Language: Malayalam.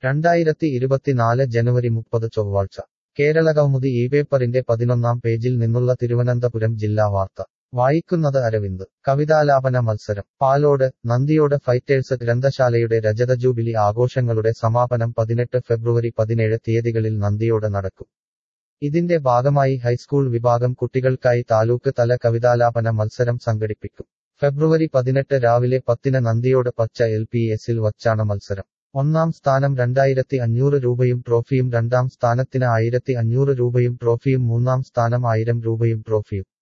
രണ്ടായിരത്തി ഇരുപത്തിനാല് ജനുവരി മുപ്പത് ചൊവ്വാഴ്ച കേരള കൗമുദി ഈ പേപ്പറിന്റെ പതിനൊന്നാം പേജിൽ നിന്നുള്ള തിരുവനന്തപുരം ജില്ലാ വാർത്ത വായിക്കുന്നത് അരവിന്ദ് കവിതാലാപന മത്സരം പാലോട് നന്ദിയോട് ഫൈറ്റേഴ്സ് ഗ്രന്ഥശാലയുടെ രജത ജൂബിലി ആഘോഷങ്ങളുടെ സമാപനം പതിനെട്ട് ഫെബ്രുവരി പതിനേഴ് തീയതികളിൽ നന്ദിയോട് നടക്കും ഇതിന്റെ ഭാഗമായി ഹൈസ്കൂൾ വിഭാഗം കുട്ടികൾക്കായി താലൂക്ക് തല കവിതാലാപന മത്സരം സംഘടിപ്പിക്കും ഫെബ്രുവരി പതിനെട്ട് രാവിലെ പത്തിന് നന്ദിയോട് പച്ച എൽ പി എസിൽ വച്ചാണ് മത്സരം ഒന്നാം സ്ഥാനം രണ്ടായിരത്തി അഞ്ഞൂറ് രൂപയും ട്രോഫിയും രണ്ടാം സ്ഥാനത്തിന് ആയിരത്തി അഞ്ഞൂറ് രൂപയും ട്രോഫിയും മൂന്നാം സ്ഥാനം ആയിരം രൂപയും ട്രോഫിയും